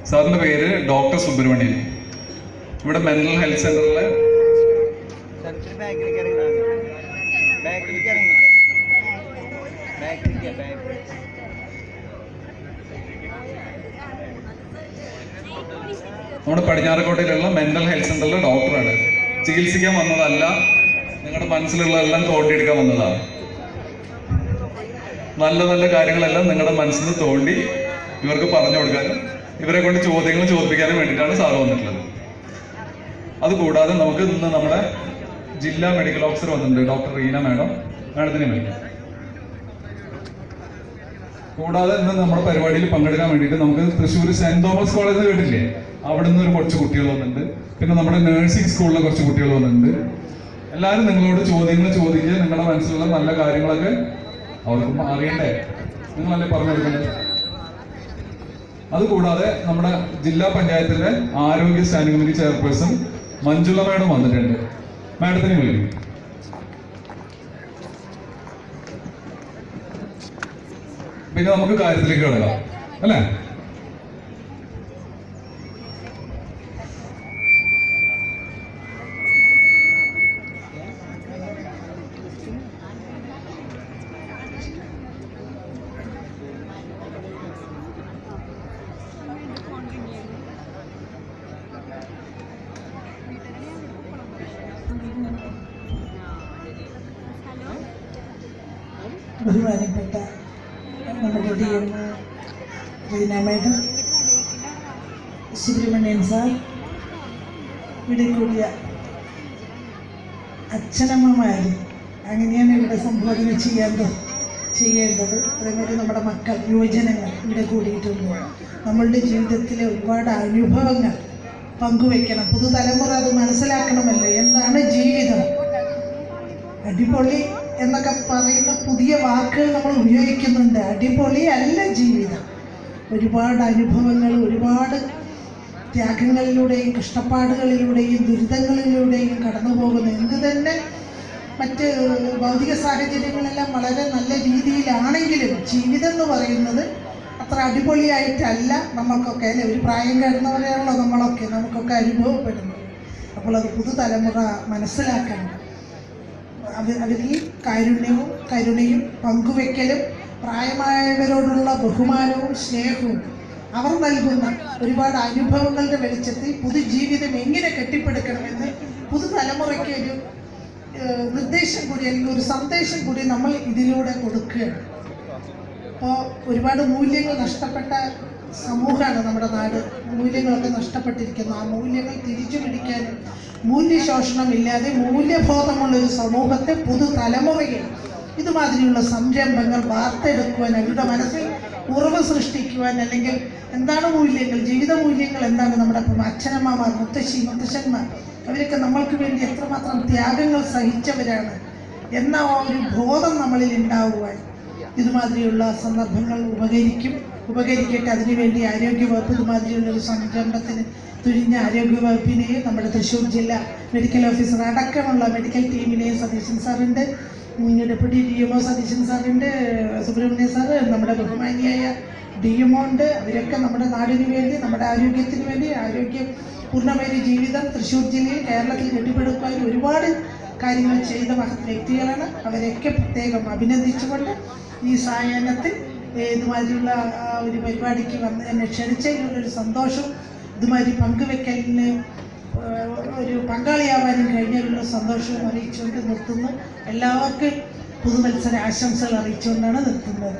സാറിന്റെ പേര് ഡോക്ടർ സുബ്രഹ്മണ്യൻ ഇവിടെ മെന്റൽ ഹെൽത്ത് സെന്ററിലെ സെൻട്രൽ ബാങ്കിലേക്ക് ഇറങ്ങി ബാങ്കിലേക്ക് ഇറങ്ങി ബാങ്കിലേക്ക് ബാങ്ക് നമ്മുടെ പടിഞ്ഞാറക്കോട്ടയിലുള്ള മെന്റൽ ഹെൽത്ത് സെന്ററിലെ ഡോക്ടറാണ് ചികിത്സിക്കാൻ വന്നതല്ല നിങ്ങളുടെ മനസ്സിലുള്ളതെല്ലാം തോണ്ടിയെടുക്കാൻ വന്നതാണ് നല്ല നല്ല കാര്യങ്ങളെല്ലാം നിങ്ങളുടെ മനസ്സിൽ നിന്ന് തോണ്ടി ഇവർക്ക് പറഞ്ഞു കൊടുക്കാനും ഇവരെ കൊണ്ട് ചോദ്യങ്ങൾ ചോദിപ്പിക്കാനും വേണ്ടിയിട്ടാണ് സാറ് വന്നിട്ടുള്ളത് അതുകൂടാതെ നമുക്ക് ഇന്ന് നമ്മുടെ ജില്ലാ മെഡിക്കൽ ഓഫീസർ വന്നിട്ടുണ്ട് ഡോക്ടർ റീന മാഡം മാഡത്തിനെ വിളിക്കാം കൂടാതെ ഇന്ന് നമ്മുടെ പരിപാടിയിൽ പങ്കെടുക്കാൻ വേണ്ടിയിട്ട് നമുക്ക് തൃശ്ശൂർ സെന്റ് തോമസ് കോളേജ് കേട്ടില്ലേ അവിടെ നിന്ന് ഒരു കുറച്ച് കുട്ടികൾ വന്നിട്ടുണ്ട് പിന്നെ നമ്മുടെ നഴ്സിംഗ് സ്കൂളിലെ കുറച്ച് കുട്ടികൾ വന്നിട്ടുണ്ട് എല്ലാവരും നിങ്ങളോട് ചോദ്യങ്ങൾ ചോദിക്കുക നിങ്ങളുടെ മനസ്സിലുള്ള നല്ല കാര്യങ്ങളൊക്കെ അവർക്ക് അറിയണ്ടേ നിങ്ങളല്ലേ പറഞ്ഞു കൊടുക്കേണ്ടത് അതുകൂടാതെ നമ്മുടെ ജില്ലാ പഞ്ചായത്തിലെ ആരോഗ്യ standing committee chairperson Manjula madam വന്നിട്ടുണ്ട് മാഡത്തിനെ വിളിക്കും പിന്നെ നമുക്ക് കാര്യത്തിലേക്ക് കിടക്കാം അല്ലേ ബഹുമാനപ്പെട്ട നമ്മുടെ D M Reena madam Subramanian sir ഇവിടെ കൂടിയ അച്ഛനമ്മമാർ അങ്ങനെയാണ് ഇവിടെ സംബോധന ചെയ്യേണ്ടത് ചെയ്യേണ്ടത് അതേമാതിരി നമ്മുടെ മക്കൾ യുവജനങ്ങൾ ഇവിടെ കൂടിയിട്ടുണ്ട് നമ്മളുടെ ജീവിതത്തിലെ ഒരുപാട് അനുഭവങ്ങൾ പങ്കുവെക്കണം പുതുതലമുറ അത് മനസ്സിലാക്കണമല്ലോ എന്താണ് ജീവിതം അടിപൊളി എന്നൊക്കെ പറയുന്ന പുതിയ വാക്കുകൾ നമ്മൾ ഉപയോഗിക്കുന്നുണ്ട് അടിപൊളി അല്ല ജീവിതം ഒരുപാട് അനുഭവങ്ങൾ ഒരുപാട് ത്യാഗങ്ങളിലൂടെയും കഷ്ടപ്പാടുകളിലൂടെയും ദുരിതങ്ങളിലൂടെയും കടന്നു പോകുന്നു എന്ത് തന്നെ മറ്റ് ഭൗതിക സാഹചര്യങ്ങളെല്ലാം വളരെ നല്ല രീതിയിലാണെങ്കിലും ജീവിതം എന്ന് പറയുന്നത് അത്ര അടിപൊളിയായിട്ടല്ല നമുക്കൊക്കെ അല്ലെ ഒരു പ്രായം കഴിഞ്ഞവരെയാണല്ലോ നമ്മളൊക്കെ നമുക്കൊക്കെ അനുഭവപ്പെടുന്നത് അപ്പോൾ അത് പുതുതലമുറ മനസ്സിലാക്കണം അവ- അവരിൽ കാരുണ്യവും കരുണയും പങ്കുവെക്കലും പ്രായമായവരോടുള്ള ബഹുമാനവും സ്നേഹവും അവർ നൽകുന്ന ഒരുപാട് അനുഭവങ്ങളുടെ വെളിച്ചത്തിൽ പുതുജീവിതം എങ്ങനെ കെട്ടിപ്പടുക്കണമെന്ന് പുതുതലമുറയ്ക്ക് ഒരു ഏഹ്, നിർദ്ദേശം കൂടി അല്ലെങ്കിൽ ഒരു സന്ദേശം കൂടി നമ്മൾ ഇതിലൂടെ കൊടുക്കുകയാണ് അപ്പോൾ ഒരുപാട് മൂല്യങ്ങൾ നഷ്ടപ്പെട്ട സമൂഹമാണ് നമ്മുടെ നാട് മൂല്യങ്ങളൊക്കെ നഷ്ടപ്പെട്ടിരിക്കുന്നു ആ മൂല്യങ്ങൾ തിരിച്ചു പിടിക്കാനും മൂല്യശോഷണം ഇല്ലാതെ മൂല്യബോധമുള്ള ഒരു സമൂഹത്തെ പുതുതലമുറയിൽ ഇതുമാതിരിയുള്ള സംരംഭങ്ങൾ വാർത്തെടുക്കുവാൻ അവരുടെ മനസ്സിൽ ഉറവ് സൃഷ്ടിക്കുവാൻ അല്ലെങ്കിൽ എന്താണ് മൂല്യങ്ങൾ ജീവിത മൂല്യങ്ങൾ എന്താണ് നമ്മുടെ ഇപ്പം അച്ഛനമ്മമാർ മുത്തശ്ശി മുത്തശ്ശന്മാർ അവരൊക്കെ നമ്മൾക്ക് വേണ്ടി എത്രമാത്രം ത്യാഗങ്ങൾ സഹിച്ചവരാണ് എന്ന ആ ഒരു ബോധം നമ്മളിൽ ഉണ്ടാവുവാൻ ഇതുമാതിരിയുള്ള സന്ദർഭങ്ങൾ ഉപകരിക്കും ഉപകരിക്കട്ടെ അതിനുവേണ്ടി ആരോഗ്യവകുപ്പ് ഇതുമാതിരിയുള്ള ഒരു സംരംഭത്തിന് തുരിഞ്ഞ ആരോഗ്യവകുപ്പിനെയും നമ്മുടെ തൃശ്ശൂർ ജില്ലാ മെഡിക്കൽ ഓഫീസർ അടക്കമുള്ള മെഡിക്കൽ ടീമിനെയും സതീശൻ സാറുണ്ട് ഉം, deputy D M O Satheesan സാറുണ്ട് സുബ്രഹ്മണ്യ സാറ് നമ്മുടെ ബഹുമാനിയായ ഡി എം ഒ ഉണ്ട് അവരൊക്കെ നമ്മുടെ നാടിന് വേണ്ടി നമ്മുടെ ആരോഗ്യത്തിന് വേണ്ടി ആരോഗ്യം പൂർണ്ണമായ ഒരു ജീവിതം തൃശ്ശൂർ ജില്ലയിൽ കേരളത്തിൽ കെട്ടിപ്പടുക്കുവാൻ ഒരുപാട് കാര്യങ്ങൾ ചെയ്ത മഹത് വ്യക്തികളാണ് അവരെയൊക്കെ പ്രത്യേകം അഭിനന്ദിച്ചുകൊണ്ട് ഈ സായാഹ്നത്തിൽ ഏഹ്, ഇതുമാതിരിയുള്ള ആ ഒരു പരിപാടിക്ക് വന്ന് എന്നെ ക്ഷണിച്ചതിലുള്ളൊരു സന്തോഷവും ഇതുമാതിരി പങ്കുവെക്കലിന് ഏഹ്, ഒരു പങ്കാളിയാവാനും കഴിഞ്ഞതിലുള്ള സന്തോഷവും അറിയിച്ചുകൊണ്ട് നിർത്തുന്നു എല്ലാവർക്കും പുതുവത്സര ആശംസകൾ അറിയിച്ചുകൊണ്ടാണ് നിർത്തുന്നത്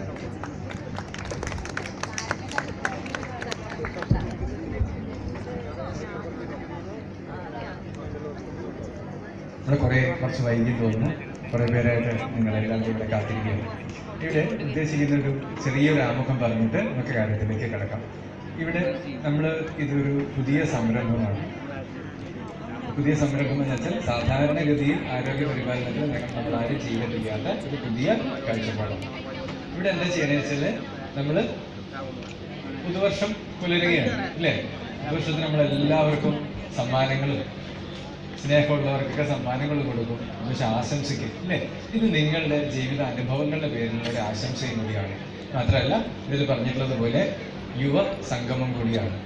ഇവിടെ കുറേ കുറച്ച് വൈകി തോന്നുന്നു കുറേ പേരായിട്ട് നിങ്ങളെല്ലാം ഇവിടെ കാത്തിരിക്കുകയാണ് ഇവിടെ ഉദ്ദേശിക്കുന്ന ഒരു ചെറിയൊരു ആമുഖം പറഞ്ഞിട്ട് നമുക്ക് കാര്യത്തിലേക്ക് കിടക്കാം ഇവിടെ നമ്മൾ ഇതൊരു പുതിയ സംരംഭമാണ് പുതിയ സംരംഭം എന്ന് വെച്ചാൽ സാധാരണഗതിയിൽ ആരോഗ്യ പരിപാലനത്തിൽ നിങ്ങൾ നമ്മൾ ആരും ചെയ്തിട്ടില്ലാത്ത ഒരു പുതിയ കാഴ്ചപ്പാടാണ് ഇവിടെ എന്താ ചെയ്യണമെന്ന് വെച്ചാൽ നമ്മൾ പുതുവർഷം പുലരുകയാണ് അല്ലേ പുതുവർഷത്തിന് നമ്മൾ എല്ലാവർക്കും സമ്മാനങ്ങളും സ്നേഹമുള്ളവർക്കൊക്കെ സമ്മാനങ്ങൾ കൊടുക്കും പക്ഷെ ആശംസിക്കും അല്ലേ ഇത് നിങ്ങളുടെ ജീവിത അനുഭവങ്ങളുടെ പേരിലുള്ള ഒരു ആശംസയും കൂടിയാണ് മാത്രമല്ല ഇതിൽ പറഞ്ഞിട്ടുള്ളത് പോലെ യുവ സംഗമം കൂടിയാണ്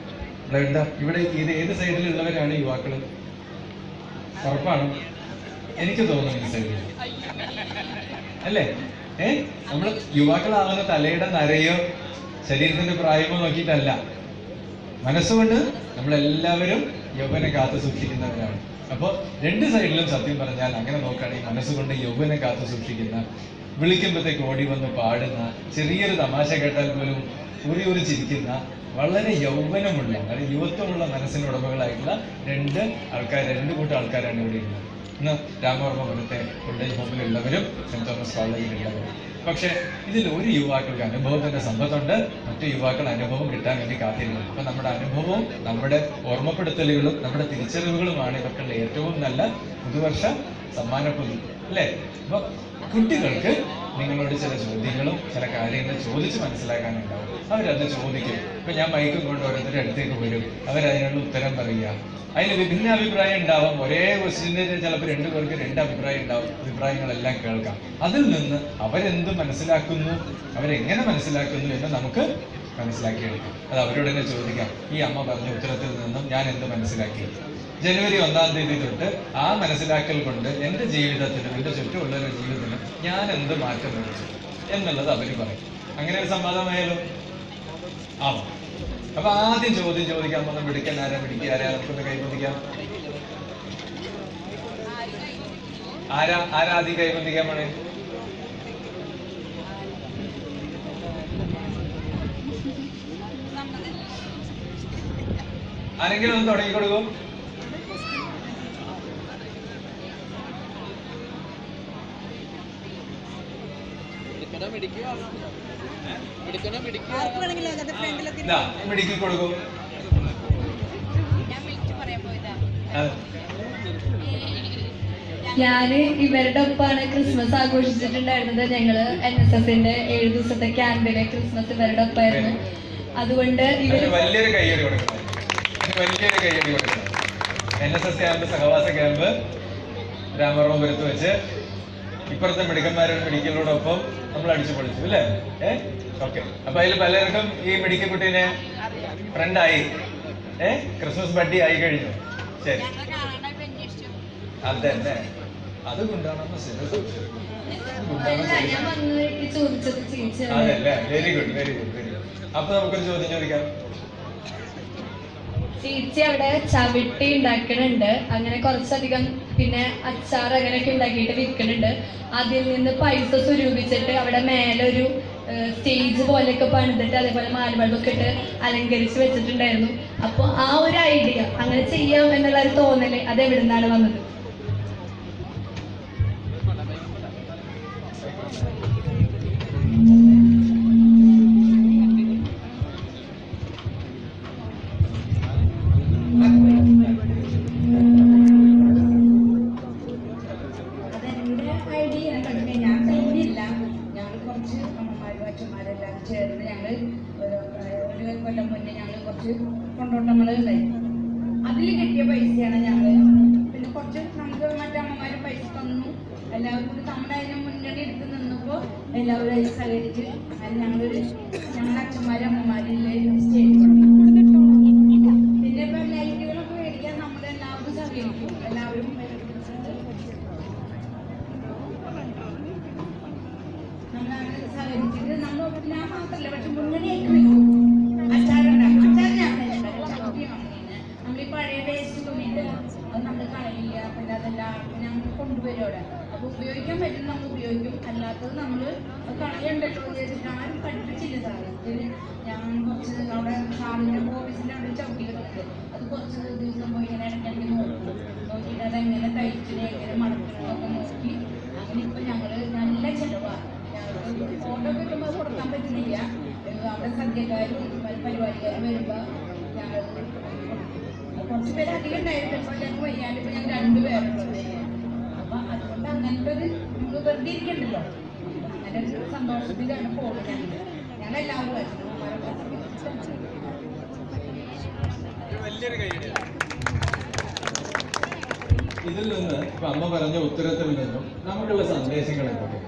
ഇവിടെ എന്താ ഇവിടെ ഇത് ഏത് സൈഡിലുള്ളവരാണ് യുവാക്കൾ ഉറപ്പാണ് എനിക്ക് തോന്നുന്നു ഈ സൈഡിൽ അല്ലേ ഏ നമ്മൾ യുവാക്കളാവുന്ന തലയുടെ നരയോ ശരീരത്തിന്റെ പ്രായമോ നോക്കിയിട്ടല്ല മനസ്സുകൊണ്ട് നമ്മളെല്ലാവരും യൗവനെ കാത്തു സൂക്ഷിക്കുന്നവരാണ് അപ്പോൾ രണ്ട് സൈഡിലും സത്യം പറഞ്ഞാൽ അങ്ങനെ നോക്കുകയാണെങ്കിൽ മനസ്സുകൊണ്ട് യൗവനെ കാത്തു സൂക്ഷിക്കുന്ന വിളിക്കുമ്പോഴത്തേക്ക് ഓടി വന്ന് പാടുന്ന ചെറിയൊരു തമാശ കേട്ടാൽ പോലും ഉറി ഉറി ചിരിക്കുന്ന വളരെ യൗവനമുള്ള വളരെ യുവത്വമുള്ള മനസ്സിന് ഉടമകളായിട്ടുള്ള രണ്ട് ആൾക്കാർ രണ്ട് കൂട്ടം ആൾക്കാരാണ് ഇവിടെ ഉള്ളത് ഇന്ന് രാമവർമ്മപുരത്തെ കോളേജ് ഹോമിലുള്ളവരും സെന്റ് തോമസ് കോളേജിലുള്ളവരും പക്ഷെ ഇതിൽ ഒരു യുവാക്കൾക്ക് അനുഭവത്തിന്റെ സമ്പത്തുണ്ട് മറ്റു യുവാക്കൾ അനുഭവം കിട്ടാൻ വേണ്ടി കാത്തിരുന്നു അപ്പൊ നമ്മുടെ അനുഭവവും നമ്മുടെ ഓർമ്മപ്പെടുത്തലുകളും നമ്മുടെ തിരിച്ചറിവുകളുമാണ് ഇവർക്കുള്ള ഏറ്റവും നല്ല പുതുവർഷ സമ്മാന പൊതി അല്ലേ അപ്പൊ കുട്ടികൾക്ക് നിങ്ങളോട് ചില ചോദ്യങ്ങളും ചില കാര്യങ്ങളും ചോദിച്ച് മനസ്സിലാക്കാനുണ്ടാവും അവരത് ചോദിക്കും ഇപ്പൊ ഞാൻ മൈക്കും കൊണ്ട് ഓരോരുത്തരുടെ അടുത്തേക്ക് വരും അവരതിനുള്ള ഉത്തരം പറയുക അതിന് വിഭിന്ന അഭിപ്രായം ഉണ്ടാവാം ഒരേ ക്വസ്റ്റിന് ചിലപ്പോൾ രണ്ടു പേർക്ക് രണ്ട് അഭിപ്രായം ഉണ്ടാവും അഭിപ്രായങ്ങളെല്ലാം കേൾക്കാം അതിൽ നിന്ന് അവരെന്ത് മനസ്സിലാക്കുന്നു അവരെങ്ങനെ മനസ്സിലാക്കുന്നു എന്ന് നമുക്ക് മനസ്സിലാക്കിയെടുക്കാം അത് അവരോട് തന്നെ ചോദിക്കാം ഈ അമ്മ പറഞ്ഞ ഉത്തരത്തിൽ നിന്നും ഞാൻ എന്ത് മനസ്സിലാക്കി ജനുവരി ഒന്നാം തീയതി തൊട്ട് ആ മനസ്സിലാക്കൽ കൊണ്ട് എൻ്റെ ജീവിതത്തിലും എൻ്റെ ചുറ്റുമുള്ളവരുടെ ജീവിതത്തിലും ഞാൻ എന്ത് മാറ്റം വരുത്തി എന്നുള്ളത് അവർ പറയും അങ്ങനെ ഒരു സംവാദമായാലോ ആവാം അപ്പൊ ആദ്യം ചോദ്യം ചോദിക്കാൻ വന്ന പിടിക്കാൻ ആരാ പിടിക്കുക ആരാ നമുക്കൊന്ന് കൈബന്ധിക്കാം ആരാ ആരാ ആദ്യം കൈബന്ധിക്കാൻ പോണേ ആരെങ്കിലും ഒന്ന് തുടങ്ങി കൊടുക്കും ഇതാ, മിടുക്കി കൊടുക്കും അതെ. ഞാന് ഇവരുടെ ഒപ്പാണ് ക്രിസ്മസ് ആഘോഷിച്ചിട്ടുണ്ടായിരുന്നത് ഞങ്ങള് എൻ എസ് എസിന്റെ ഏഴ് ദിവസത്തെ ക്യാമ്പിലെ ക്രിസ്മസ് ഇവരുടെ ഒപ്പായിരുന്നു അതുകൊണ്ട് ഇവര് അതിന് വലിയൊരു കയ്യടി കൊടുക്കണം അതിന് വലിയൊരു കയ്യടി കൊടുക്കണം എൻ എസ് എസ് ക്യാമ്പ് സഹവാസ ക്യാമ്പ് രാമവർമ്മപുരത്ത് വെച്ച് ഇപ്പുറത്തെ മെഡിക്കന്മാരുടെ മെഡിക്കലിനോടൊപ്പം നമ്മൾ അടിച്ചു പൊളിച്ചു അല്ലേ ഏ ഓക്കെ അപ്പൊ അതിൽ പലർക്കും ഈ മെഡിക്കൽ കുട്ടീനെ ഫ്രണ്ടായി ഏ ക്രിസ്മസ് ബഡ്ഡി ആയി കഴിഞ്ഞു ശരി അതന്നെ അത് കൊണ്ടാണെന്ന് സ്ഥിരം സംശയം. അത് കൊണ്ടാണെന്ന് അല്ല, സ്ഥിരം ഞാൻ വന്ന് ചോദിച്ചത് ചേച്ചി അതല്ലേ very good very good very good അപ്പൊ നമുക്കൊരു ചോദ്യം ചോദിക്കാം ചേച്ചി അവിടെ ചവിട്ടി ഉണ്ടാക്കണുണ്ട് അങ്ങനെ കുറച്ചധികം പിന്നെ അച്ചാർ അങ്ങനെയൊക്കെ ഉണ്ടാക്കിയിട്ട് വിൽക്കുന്നുണ്ട് അതിൽ നിന്ന് പൈസ സ്വരൂപിച്ചിട്ട് അവിടെ മേലെ ഒരു സ്റ്റേജ് പോലെയൊക്കെ പണിതിട്ട് അതേപോലെ മാലബൾബൊക്കെ ഇട്ട് അലങ്കരിച്ച് വെച്ചിട്ടുണ്ടായിരുന്നു അപ്പോൾ ആ ഒരു ഐഡിയ അങ്ങനെ ചെയ്യാം എന്നുള്ള ഒരു തോന്നല് അത് എവിടെ നിന്നാണ് വന്നത് അതെന്റെ ഐഡിയ പക്ഷേ ഞാൻ കഴിഞ്ഞില്ല ഞങ്ങൾ കുറച്ച് അമ്മമാരും അച്ഛന്മാരെല്ലാം ചേർന്ന് ഞങ്ങൾ ഒരു കൊല്ലം മുന്നേ ഞങ്ങൾ കുറച്ച് കൊണ്ടോട്ടങ്ങൾ ഉണ്ടായി അതിൽ കിട്ടിയ പൈസയാണ് ഞങ്ങൾ പിന്നെ കുറച്ച് നമുക്ക് മറ്റമ്മമാരും പൈസ തന്നു എല്ലാവരും കൂടി നമ്മുടെ അതിന് മുന്നണി എടുത്ത് നിന്നപ്പോൾ എല്ലാവരും അതിൽ സഹകരിച്ച് അത് ഞങ്ങളൊരു ഞങ്ങളുടെ അച്ഛന്മാരും അമ്മമാരില്ലേ സ്റ്റേജ് പിന്നെ ഇപ്പം ലൈറ്റുകളൊക്കെ മേടിക്കാൻ നമ്മളെല്ലാവരും സഹകരിക്കും എല്ലാവരും നമ്മളങ്ങനെ സഹകരിച്ചിട്ട് നമ്മൾ ഞാൻ മാത്രമല്ല പക്ഷെ മുന്നണിയായിട്ട് നിൽക്കും അച്ചാറുണ്ടാക്കും അച്ചാർ ഞാൻ തന്നെ ഉണ്ടാക്കും. ചമ്മന്തി വാങ്ങിയിട്ട് നമ്മൾ ഈ പഴയ വേസ്റ്റ് തുണിയുണ്ടല്ലോ അത് നമ്മൾ കളയില്ല പിന്നെ അതെല്ലാം ഞങ്ങൾ കൊണ്ടുവരും അവിടെ അപ്പൊ ഉപയോഗിക്കാൻ പറ്റും നമ്മൾ ഉപയോഗിക്കും അല്ലാത്തത് നമ്മൾ കളയണ്ടല്ലോ എന്ന് വിചാരിച്ചിട്ട് ആരും പഠിപ്പിച്ചില്ല സാറ് ഇതിന് ഞാൻ കുറച്ച് അവിടെ സാറിന്റെ ഓഫീസിന്റെ അവിടെ ചവിട്ടി കിടക്കുന്നത് അത് കുറച്ച് ദിവസം പോയി ഇങ്ങനെ ഇടയ്ക്കിടയ്ക്ക് നോക്കും നോക്കിയിട്ട് അതെങ്ങനെ തയ്ച്ചിട്ട് എങ്ങനെ മടക്കണമെന്നൊക്കെ നോക്കി അങ്ങനെ ഇപ്പൊ ഞങ്ങള് നല്ല ചെലവാണ് ഞങ്ങൾക്ക് ഫോട്ടോ കിട്ടുമ്പോൾ കൊടുക്കാൻ പറ്റുന്നില്ല ഏഹ് അവിടെ സദ്യക്കാരും പല പരിപാടിക്കാരും വരുമ്പോ ഞങ്ങൾ കുറച്ച് പേര് അധികം ഉണ്ടായിരുന്നു ഇപ്പൊ ഞങ്ങൾക്ക് വയ്യാണ്ട് ഇപ്പൊ ഞങ്ങൾ രണ്ടുപേരുള്ളത് അപ്പൊ അതുകൊണ്ട് അങ്ങനത്തെ ഒരു നമ്മൾ വെറുതെ ഇരിക്കണ്ടല്ലോ അങ്ങനെ ഒരു സന്തോഷത്തിലാണ് പോകുന്നത് ഞങ്ങൾ ഞങ്ങൾ എല്ലാവരും അച്ഛനമ്മമാരൊക്കെ വലിയൊരു കൈയ്യടി ഇതിൽ നിന്ന് ഇപ്പൊ അമ്മ പറഞ്ഞ ഉത്തരത്തിൽ നിന്നും നമുക്കുള്ള സന്ദേശങ്ങൾ എന്തൊക്കെ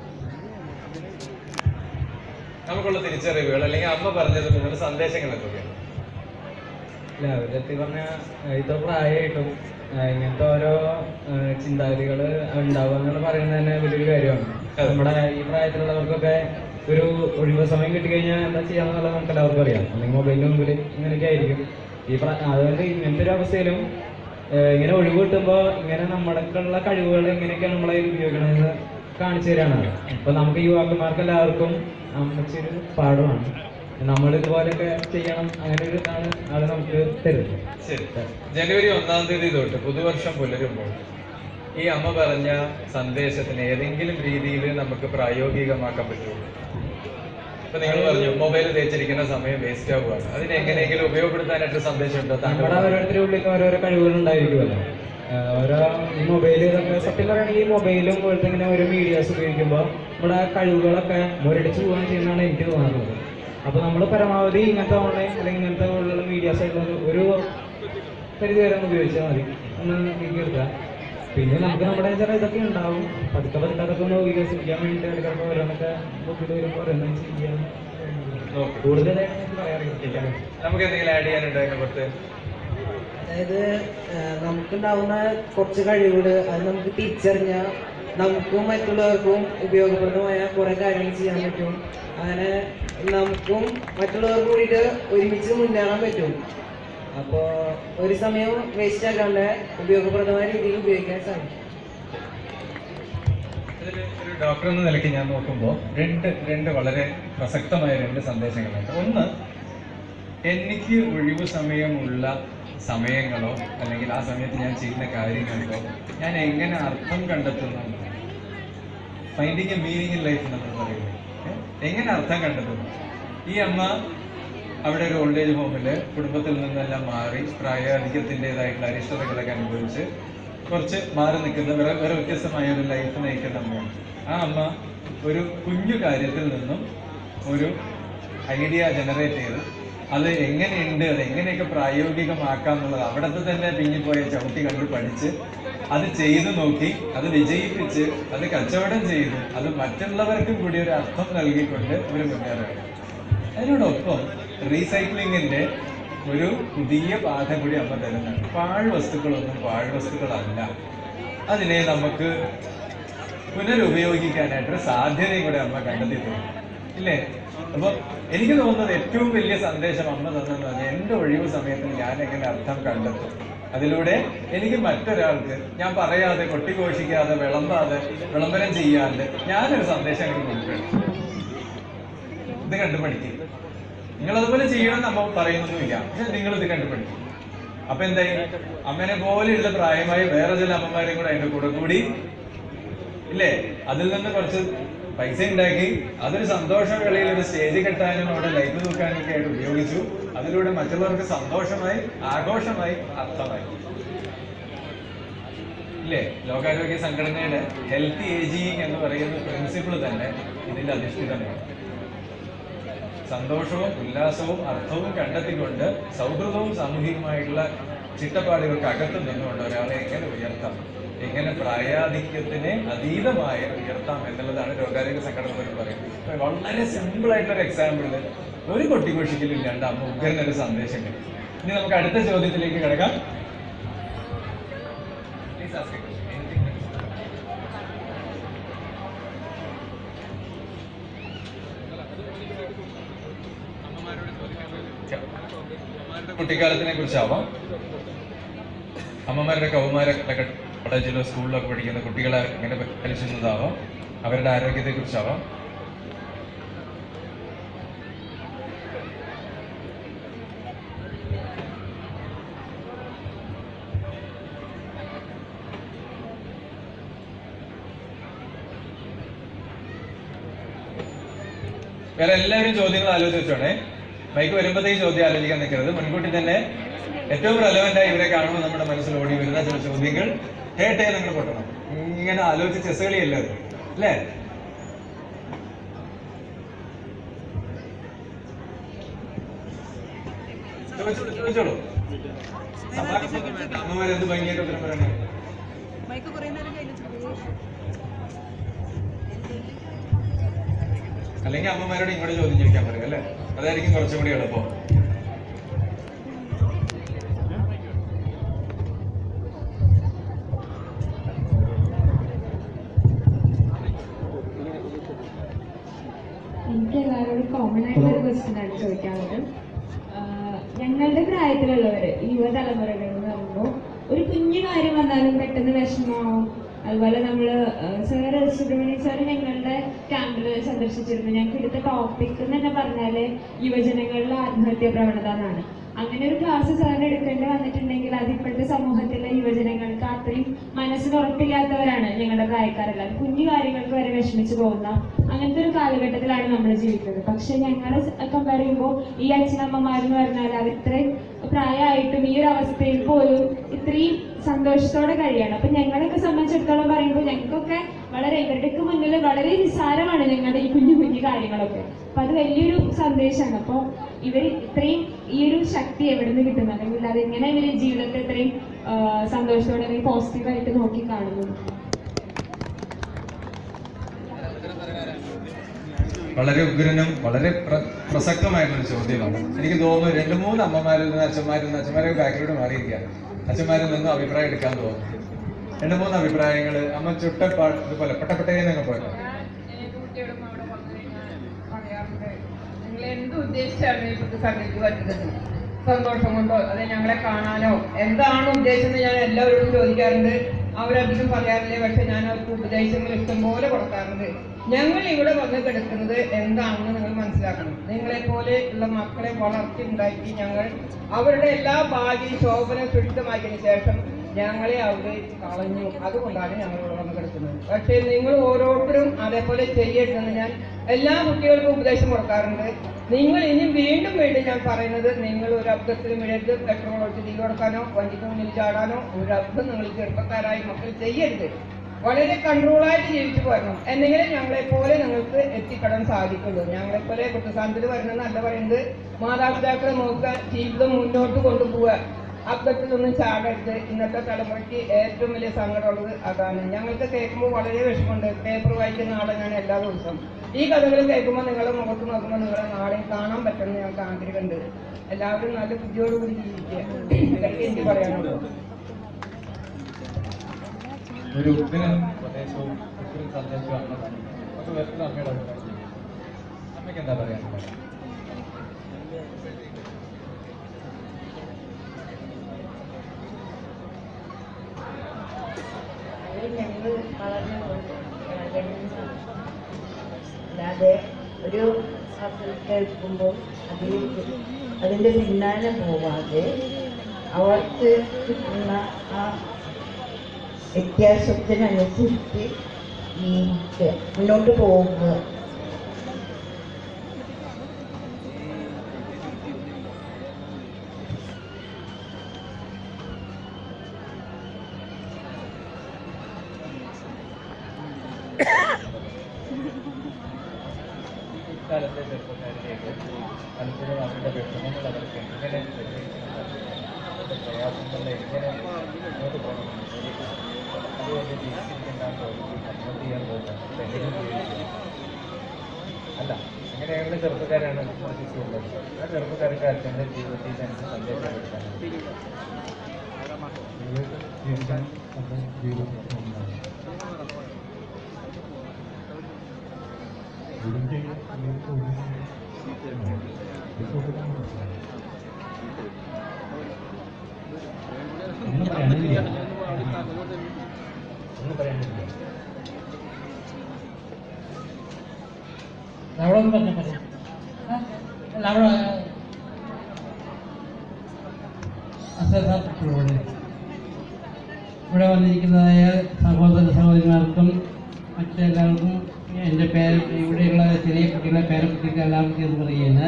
നമുക്കുള്ള തിരിച്ചറിവുകൾ അല്ലെങ്കിൽ അമ്മ പറഞ്ഞതിൽ നിന്നുള്ള സന്ദേശങ്ങൾ എന്തൊക്കെയാണ് ഇല്ല സത്യം പറഞ്ഞ ഇത്ര പ്രായമായിട്ടും ആ, ഇങ്ങനത്തെ ഓരോ ചിന്താഗതികൾ ഉണ്ടാവുക എന്ന് പറയുന്നത് തന്നെ വലിയൊരു കാര്യമാണ് നമ്മുടെ ഈ പ്രായത്തിലുള്ളവർക്കൊക്കെ ഒരു ഒഴിവ് സമയം കിട്ടിക്കഴിഞ്ഞാൽ എന്താ ചെയ്യാന്നുള്ളത് നമുക്ക് എല്ലാവർക്കും അറിയാം അല്ലെങ്കിൽ മൊബൈലിന് മുമ്പിൽ ഇങ്ങനെയൊക്കെ ആയിരിക്കും ഈ പ്രാ അതുകൊണ്ട് ഇങ്ങനത്തെ ഒരു അവസ്ഥയിലും ആ, ഇങ്ങനെ ഒഴിവ് കിട്ടുമ്പോൾ ഇങ്ങനെ നമ്മുടെക്കുള്ള കഴിവുകൾ എങ്ങനെയൊക്കെയാണ് നമ്മളെ ഉപയോഗിക്കണമെന്ന് കാണിച്ചു തരാണ് ഇപ്പൊ നമുക്ക് യുവാക്കന്മാർക്ക് എല്ലാവർക്കും അമ്മച്ചൊരു പാഠമാണ് നമ്മൾ ഇതുപോലെയൊക്കെ ചെയ്യണം അങ്ങനെ ഒരു ഇതാണ് ആള് നമുക്ക് തരുന്നത് ശരി ജനുവരി ഒന്നാം തീയതി തൊട്ട് പുതുവർഷം പുലരുമ്പോൾ ഈ അമ്മ പറഞ്ഞ സന്ദേശത്തിന് ഏതെങ്കിലും രീതിയിൽ നമുക്ക് പ്രായോഗികമാക്കാൻ പറ്റുമോ ഇപ്പൊ നിങ്ങൾ പറഞ്ഞു മൊബൈൽ തേച്ചിരിക്കുന്ന സമയം വേസ്റ്റ് ആവുകയാണ് അതിനെ എങ്ങനെയെങ്കിലും ഉപയോഗപ്പെടുത്താനായിട്ട് സന്ദേശം ഉണ്ടോ താങ്കൾ നമ്മുടെ ഓരോരുത്തരുടെ ഉള്ളിൽ ഓരോരോ കഴിവുകൾ ഉണ്ടായിരിക്കുമല്ലോ ആഹ് ഓരോ ഈ മൊബൈൽ ഇതൊക്കെ സത്യം പറയുകയാണെങ്കിൽ ഈ മൊബൈലും പോലത്തെ ഇങ്ങനെ ഓരോ മീഡിയാസ് ഉപയോഗിക്കുമ്പോൾ നമ്മുടെ ആ കഴിവുകളൊക്കെ മുരടിച്ചു പോകാൻ ചെയ്യുന്നതാണ് എനിക്ക് തോന്നുന്നത് അപ്പോൾ നമ്മൾ പരമാവധി ഇങ്ങനത്തെ ഓൺലൈൻ അല്ലെങ്കിൽ ഇങ്ങനത്തെ ഉള്ള മീഡിയാസ് ആയിട്ടുള്ള ഒരു പരിധി വരെ ഒന്ന് ഉപയോഗിച്ചാൽ മതി ഒന്ന് നീക്കിയെടുക്കുക പിന്നെ നമുക്ക് നമ്മുടെ ചില ഇതൊക്കെ ഉണ്ടാവും പതുക്കെ പതുക്കെ അതൊക്കെ ഒന്ന് വികസിപ്പിക്കാൻ വേണ്ടിയിട്ട് ഇടയ്ക്കൊക്കെ ഓരോന്നൊക്കെ ബുക്കിൽ വരുമ്പോൾ ഓരോന്നും ചെയ്യാൻ ഓക്കെ കൂടുതലായിട്ട് എനിക്ക് പറയാറില്ല നമുക്ക് എന്തെങ്കിലും ആഡ് ചെയ്യാനുണ്ടോ അതിനെ പുറത്ത് അതായത് ആഹ് നമുക്കുണ്ടാവുന്ന കുറച്ച് കഴിവുകൾ അത് നമുക്ക് തിരിച്ചറിഞ്ഞാൽ നമുക്കും മറ്റുള്ളവർക്കും ഉപയോഗപ്രദമായ കുറേ കാര്യങ്ങൾ ചെയ്യാൻ പറ്റും അങ്ങനെ നമുക്കും മറ്റുള്ളവർക്കും കൂടിയിട്ട് ഒരുമിച്ച് മുന്നേറാൻ പറ്റും അപ്പോൾ ഒരു സമയം വേസ്റ്റ് ആക്കാണ്ട് ഉപയോഗപ്രദമായ രീതിയിൽ ഉപയോഗിക്കാൻ സാധിക്കും ഇതിൽ ഒരു ഡോക്ടർ എന്ന നിലയ്ക്ക് ഞാൻ നോക്കുമ്പോൾ രണ്ട് രണ്ട് വളരെ പ്രസക്തമായ രണ്ട് സന്ദേശങ്ങളുണ്ട് ഒന്ന് എനിക്ക് ഒഴിവു സമയമുള്ള സമയങ്ങളോ അല്ലെങ്കിൽ ആ സമയത്ത് ഞാൻ ചെയ്യുന്ന കാര്യങ്ങൾക്കോ ഞാൻ എങ്ങനെ അർത്ഥം കണ്ടെത്തുന്നു finding a meaning in life നമ്മൾ പറയുന്നത് ഏ? എങ്ങനെ അർത്ഥം കണ്ടെത്തുന്നു ഈ അമ്മ അവിടെ ഒരു ഓൾഡ് ഏജ് ഹോമിൽ കുടുംബത്തിൽ നിന്നെല്ലാം മാറി പ്രായാധിക്യത്തിൻ്റെതായിട്ടുള്ള അരിഷ്ടതകളൊക്കെ അനുഭവിച്ച് കുറച്ച് മാറി നിൽക്കുന്ന വേറെ വേറെ വ്യത്യസ്തമായ ഒരു ലൈഫ് നയിക്കുന്ന അമ്മയാണ് ആ അമ്മ ഒരു കുഞ്ഞു കാര്യത്തിൽ നിന്നും ഒരു ഐഡിയ ജനറേറ്റ് ചെയ്ത് അത് എങ്ങനെയുണ്ട് അത് എങ്ങനെയൊക്കെ പ്രായോഗികമാക്കാം എന്നുള്ളത് അവിടുത്തെ തന്നെ പിന്നിപ്പോയ ചവിട്ടി കണ്ട് പഠിച്ച് അത് ചെയ്തു നോക്കി അത് വിജയിപ്പിച്ച് അത് കച്ചവടം ചെയ്ത് അത് മറ്റുള്ളവർക്കും കൂടി ഒരു അർത്ഥം നൽകിക്കൊണ്ട് അവർ മുന്നേറുകയാണ് അതിനോടൊപ്പം റീസൈക്ലിങ്ങിന്റെ ഒരു പുതിയ പാഠ കൂടി അമ്മ തരുന്നുണ്ട് പാഴ് വസ്തുക്കളൊന്നും പാഴ് വസ്തുക്കളല്ല അതിനെ നമുക്ക് പുനരുപയോഗിക്കാനായിട്ടൊരു സാധ്യതയും കൂടെ അമ്മ കണ്ടെത്തിയിട്ടുണ്ട് ഇല്ലേ അപ്പൊ എനിക്ക് തോന്നുന്നത് ഏറ്റവും വലിയ സന്ദേശം അമ്മ തന്നെന്ന് പറഞ്ഞാൽ എന്റെ ഒഴിവ് സമയത്ത് ഞാൻ എങ്ങനെ അർത്ഥം കണ്ടെത്തും അതിലൂടെ എനിക്ക് മറ്റൊരാൾക്ക് ഞാൻ പറയാതെ കൊട്ടിഘോഷിക്കാതെ വിളമ്പാതെ വിളംബരം ചെയ്യാതെ ഞാനൊരു സന്ദേശം അങ്ങനെ കൊടുക്കണം ഇത് കണ്ടു പഠിക്കും നിങ്ങൾ അതുപോലെ ചെയ്യണമെന്ന് അമ്മ പറയുന്നൊന്നുമില്ല പക്ഷെ നിങ്ങൾ ഇത് കണ്ടു പഠിക്കും അപ്പൊ എന്തായി അമ്മനെ പോലെയുള്ള പ്രായമായി വേറെ ചില അമ്മമാരെയും കൂടെ അതിന്റെ കൂടെ കൂടി ഇല്ലേ അതിൽ നിന്ന് കുറച്ച് പൈസ ഉണ്ടാക്കി അതൊരു സന്തോഷവേളയിൽ ഒരു സ്റ്റേജ് കെട്ടാനും അവിടെ ലൈറ്റ് തൂക്കാനും ഒക്കെ ആയിട്ട് ഉപയോഗിച്ചു അതിലൂടെ മറ്റുള്ളവർക്ക് സന്തോഷമായി ആഘോഷമായി അർത്ഥമായി ഇല്ലേ ലോകാരോഗ്യ സംഘടനയുടെ ഹെൽത്തി ഏജിങ് എന്ന് പറയുന്ന പ്രിൻസിപ്പിൾ തന്നെ ഇതിൽ അധിഷ്ഠിതമാണ് സന്തോഷവും ഉല്ലാസവും അർത്ഥവും കണ്ടെത്തിക്കൊണ്ട് സൗഹൃദവും സാമൂഹികമായിട്ടുള്ള ചിട്ടപ്പാടുകൾക്ക് അകത്ത് നിന്നുകൊണ്ട് ഒരാളെ എങ്ങനെ ഉയർത്താം എങ്ങനെ പ്രായാധിക്യത്തിനെ അതീതമായ ഉയർത്താം എന്നുള്ളതാണ് രോഗാരോഗ്യ സംഘടന പോലും പറയുന്നത് അപ്പൊ വളരെ സിമ്പിൾ ആയിട്ടുള്ള ഒരു എക്സാമ്പിളിൽ ഒരു കൊട്ടിഘോഷിക്കലില്ലാണ്ട് അമ്മ ഉഗ്രനൊരു സന്ദേശം കിട്ടി ഇനി നമുക്ക് അടുത്ത ചോദ്യത്തിലേക്ക് കിടക്കാം Please ask a question. Anything else? അമ്മമാരുടെ കുട്ടിക്കാലത്തിനെ കുറിച്ചാവാം അമ്മമാരുടെ കൗമാരൊക്കെ കോളേജിലോ സ്കൂളിലോ ഒക്കെ പഠിക്കുന്ന കുട്ടികളെ എങ്ങനെ പരിശീലിക്കുന്നതാവാം അവരുടെ ആരോഗ്യത്തെ കുറിച്ചാവാം വേറെ എല്ലാവരും ചോദ്യങ്ങൾ ആലോചിച്ച് വെച്ചോണേ മൈക്ക് വരുമ്പോഴത്തേക്ക് ചോദ്യം ആലോചിക്കാൻ നിൽക്കരുത് മുൻകൂട്ടി തന്നെ ഏറ്റവും റെലവെന്റ് ആയി ഇവരെ കാണുമ്പോൾ നമ്മുടെ മനസ്സിൽ ഓടി വരുന്ന ചില ചോദ്യങ്ങൾ ഹേട്ടേ നിങ്ങൾ പൊട്ടണം ഇങ്ങനെ ആലോചിച്ച് ചെസ് കളിയല്ല ഇത്. അല്ലേ ചോദിച്ചോളൂ ചോദിച്ചോളൂ സമാധാനം വേണ്ട അമ്മമാരെന്ത് ഭംഗിയായിട്ട് ഉത്തരം പറയണേ അല്ലെങ്കിൽ അമ്മമാരോട് ഇങ്ങോട്ട് ചോദ്യം ചോദിക്കാൻ പറയും അല്ലേ അതായിരിക്കും കുറച്ചും കൂടി എളുപ്പം ഞങ്ങളുടെ പ്രായത്തിലുള്ളവർ യുവതലമുറകൾ എന്ന് പറയുമ്പോൾ ഒരു കുഞ്ഞു കാര്യം വന്നാലും പെട്ടെന്ന് വിഷമമാവും അതുപോലെ നമ്മൾ സാർ സുബ്രഹ്മണ്യ സാർ ഞങ്ങളുടെ ക്യാമ്പിൽ സന്ദർശിച്ചിരുന്നു ഞങ്ങൾക്ക് എടുത്ത ടോപ്പിക് എന്ന് തന്നെ പറഞ്ഞാൽ യുവജനങ്ങളുടെ ആത്മഹത്യ പ്രവണത എന്നാണ് അങ്ങനെ ഒരു ക്ലാസ് സാറിന് എടുക്കേണ്ടി വന്നിട്ടുണ്ടെങ്കിൽ അത് ഇപ്പോഴത്തെ സമൂഹത്തിലെ യുവജനങ്ങൾക്ക് അത്രയും മനസ്സിന് ഉറപ്പില്ലാത്തവരാണ് ഞങ്ങളുടെ പ്രായക്കാരെല്ലാം കുഞ്ഞു കാര്യങ്ങൾക്ക് വരെ വിഷമിച്ചു പോകുന്ന അങ്ങനത്തെ ഒരു കാലഘട്ടത്തിലാണ് നമ്മൾ ജീവിക്കുന്നത് പക്ഷെ ഞങ്ങളെ കമ്പയർ ചെയ്യുമ്പോൾ ഈ അച്ഛനമ്മമാരെന്ന് പറഞ്ഞാൽ അവർ ഇത്രയും പ്രായമായിട്ടും ഈ ഒരു അവസ്ഥയിൽ പോലും ഇത്രയും സന്തോഷത്തോടെ കഴിയാണ് അപ്പൊ ഞങ്ങളെയൊക്കെ സംബന്ധിച്ചിടത്തോളം പറയുമ്പോൾ ഞങ്ങൾക്കൊക്കെ വളരെ ഇവരുടെയൊക്കെ മുന്നിൽ വളരെ നിസ്സാരമാണ് ഞങ്ങളുടെ ഈ കുഞ്ഞു കുഞ്ഞു കാര്യങ്ങളൊക്കെ അപ്പൊ അത് വലിയൊരു സന്ദേശമാണ് അപ്പോൾ ഇവർ ഇത്രയും ഈ ഒരു ശക്തി എവിടെ നിന്ന് കിട്ടുന്നു അല്ലെങ്കിൽ അതെങ്ങനെ ഇവർ ജീവിതത്തെ ഇത്രയും ആ, സന്തോഷത്തോടെ അല്ലെങ്കിൽ പോസിറ്റീവായിട്ട് നോക്കി കാണുന്നു വളരെ ഉഗ്രനും വളരെ പ്ര- പ്രസക്തമായിട്ടുള്ള ചോദ്യമാണ് എനിക്ക് തോന്നുന്നു രണ്ട് മൂന്ന് അമ്മമാരിൽ നിന്ന് അച്ഛന്മാരിൽ നിന്ന് അച്ഛന്മാരെ ബാക്കിലൂടെ മാറിയിരിക്കുക അച്ഛന്മാരിൽ നിന്ന് അഭിപ്രായം എടുക്കാൻ തോന്നുന്നു രണ്ട് മൂന്ന് അഭിപ്രായങ്ങൾ അമ്മ ചുട്ടപ്പാട് ഇതുപോലെ പെട്ടപ്പെട്ടേന്നൊക്കെ പോയത് കുട്ടികളും അവിടെ വന്നു കഴിഞ്ഞാൽ പറയാറുണ്ട് നിങ്ങൾ എന്ത് ഉദ്ദേശിച്ചാണ് ഈ പ്രതിസന്ധിക്ക് പറ്റുന്നത് സന്തോഷം കൊണ്ടോ അതെ ഞങ്ങളെ കാണാനോ എന്താണ് ഉദ്ദേശം ഞാൻ എല്ലാവരോടും ചോദിക്കാറുണ്ട് അവരധികം പറയാറില്ല പക്ഷെ ഞാൻ അവർക്ക് ഉപദേശങ്ങൾ ഇഷ്ടംപോലെ കൊടുക്കാറുണ്ട് ഞങ്ങൾ ഇവിടെ വന്ന് കിടക്കുന്നത് എന്താണെന്ന് നിങ്ങൾ മനസ്സിലാക്കണം നിങ്ങളെ പോലെ ഉള്ള മക്കളെ വളർത്തി ഉണ്ടാക്കി ഞങ്ങൾ അവരുടെ എല്ലാ ഭാഗ്യ ശോഭന സുഷിതമാക്കിയതിനു ശേഷം ഞങ്ങളെ അവിടെ കളഞ്ഞു അതുകൊണ്ടാണ് ഞങ്ങൾ ഇവിടെ വന്ന് കിടക്കുന്നത് പക്ഷേ നിങ്ങൾ ഓരോരുത്തരും അതേപോലെ ചെയ്യരുതെന്ന് ഞാൻ എല്ലാ കുട്ടികൾക്കും ഉപദേശം കൊടുക്കാറുണ്ട് നിങ്ങൾ ഇനി വീണ്ടും വീണ്ടും ഞാൻ പറയുന്നത് നിങ്ങൾ ഒരു അബദ്ധത്തിലും വീഴരുത് പെട്രോൾ ഒഴിച്ച് തീ കൊടുക്കാനോ വണ്ടിക്ക് മുന്നിൽ ചാടാനോ ഒരു അബദ്ധം നിങ്ങൾ ചെറുപ്പക്കാരായി മക്കൾ ചെയ്യരുത് വളരെ കൺട്രോളായിട്ട് ജീവിച്ചു പോരണം എന്തെങ്കിലും ഞങ്ങളെ പോലെ നിങ്ങൾക്ക് എത്തിപ്പെടാൻ സാധിക്കുള്ളൂ ഞങ്ങളെ പോലെ കുട്ടസാന്തത്തിൽ വരണമെന്നല്ല പറയുന്നത് മാതാപിതാക്കളെ നോക്കുക ജീവിതം മുന്നോട്ട് കൊണ്ടുപോവുക അബദ്ധത്തിലൊന്നും ചാടരുത് ഇന്നത്തെ തലമുറയ്ക്ക് ഏറ്റവും വലിയ സങ്കടമുള്ളത് അതാണ് ഞങ്ങൾക്ക് കേൾക്കുമ്പോൾ വളരെ വിഷമമുണ്ട് പേപ്പർ വായിക്കുന്ന ആളെ ഞാൻ എല്ലാ ദിവസവും ഈ കഥകൾ കേൾക്കുമ്പോൾ നിങ്ങളുടെ മുഖത്ത് നോക്കുമ്പോൾ നിങ്ങളെ നാളെ കാണാൻ പറ്റുമെന്ന് ഞങ്ങൾക്ക് ആഗ്രഹമുണ്ട് എല്ലാവരും നല്ല ബുദ്ധിയോടുകൂടി ജീവിക്കുക ഇതൊക്കെ എനിക്ക് പറയാനുള്ളൂ ഒരു ഉഗ്രനും പ്രദേശവും ഉഗ്രൻ സന്ദേശവും അമ്മ അത് വരുന്ന അമ്മയുടെ അഭിപ്രായം അമ്മയ്ക്ക് എന്താ പറയാനുള്ളത് ഞങ്ങൾ വളർന്നു അല്ലാതെ ഒരു ശബ്ദം കേൾക്കുമ്പോൾ അതിൽ അതിൻ്റെ പിന്നാലെ പോവാതെ അവർക്ക് കിട്ടുന്ന ആ വ്യത്യാസത്തിനനുസരിച്ച് ജീവിക്കുക മുന്നോട്ട് പോകുക ഇക്കാലത്തെ ചെറുപ്പക്കാരിലേക്ക് പലപ്പോഴും അവരുടെ വിഷമങ്ങൾ അവർക്ക് എങ്ങനെ അവരുടെ പ്രയാസങ്ങളിൽ എങ്ങനെ മുന്നോട്ട് പോകണമെന്ന് അതുകൊണ്ട് ജീവിച്ചിരിക്കാൻ തോന്നുന്നു ആത്മഹത്യ ചെയ്യാൻ തോന്നുന്നു എന്തെങ്കിലും ഉപയോഗിക്കുക അല്ല അങ്ങനെയുള്ള ചെറുപ്പക്കാരാണ് ഉള്ളത് ആ ചെറുപ്പക്കാർക്ക് അച്ഛൻ്റെ ജീവിതത്തിൽ തന്നെ സന്ദേശം കൊടുക്കാൻ ജീവിക്കാൻ ജീവിതം ഒന്നും പറയാനില്ല ഒന്നും പറയാനില്ല അവിടെ ഒന്ന് പറഞ്ഞ പറയാം അല്ല അവിടെ അസേസാർക്കുള്ളൂടെ ഇവിടെ വന്നിരിക്കുന്നതായ സഹോദര സഹോദരിമാർക്കും മറ്റെല്ലാവർക്കും എൻ്റെ പേര് ഇവിടെയുള്ള ചെറിയ കുട്ടികളെ പേരക്കുട്ടികളെ എല്ലാവർക്കും എന്ന് പറയുന്നത്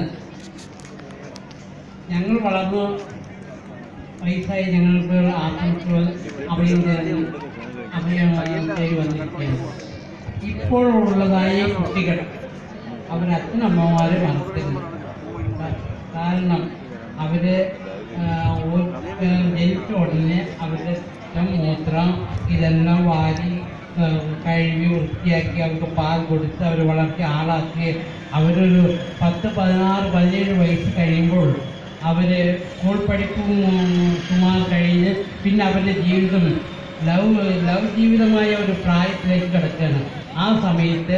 ഞങ്ങൾ വളർന്നു വയസ്സായി ഞങ്ങൾക്ക് ആത്മഹത്യ അഭയം തേടി അഭയം തേടി വന്നിരിക്കുകയാണ് ഇപ്പോഴുള്ളതായ കുട്ടികൾ അവർ അച്ഛനമ്മമാരെ വളർത്തുന്നു കാരണം അവര് ആ, ഒരു- ആ, ജനിച്ച ഉടനെ അവരുടെ രക്തം, മൂത്രം ഇതെല്ലാം വാരി ആ, കഴുകി വൃത്തിയാക്കി അവർക്ക് പാൽ കൊടുത്ത് അവർ വളർത്തി ആളാക്കി അവരൊരു പത്ത് പതിനാറ് പതിനേഴ് വയസ്സ് കഴിയുമ്പോൾ അവര് സ്കൂൾ പഠിപ്പും സുമാർ കഴിഞ്ഞ് പിന്നെ അവരുടെ ജീവിതം ലവ് ലവ് ജീവിതമായ ഒരു പ്രായത്തിലേക്ക് കിടക്കുകയാണ് ആ സമയത്ത്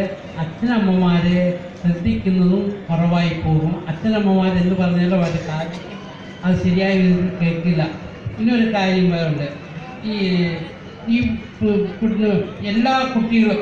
അച്ഛനമ്മമാരെ ശ്രദ്ധിക്കുന്നതും കുറവായി പോകും അച്ഛനമ്മമാർ എന്ന് പറഞ്ഞാലും അവർ കാര്യം അത് ശരിയായ വിധത്തിൽ കേൾക്കില്ല ഇന്നൊരു കാര്യം വേറുണ്ട് ഈ ഈ പു- കുട്ടി- എല്ലാ കുട്ടികളും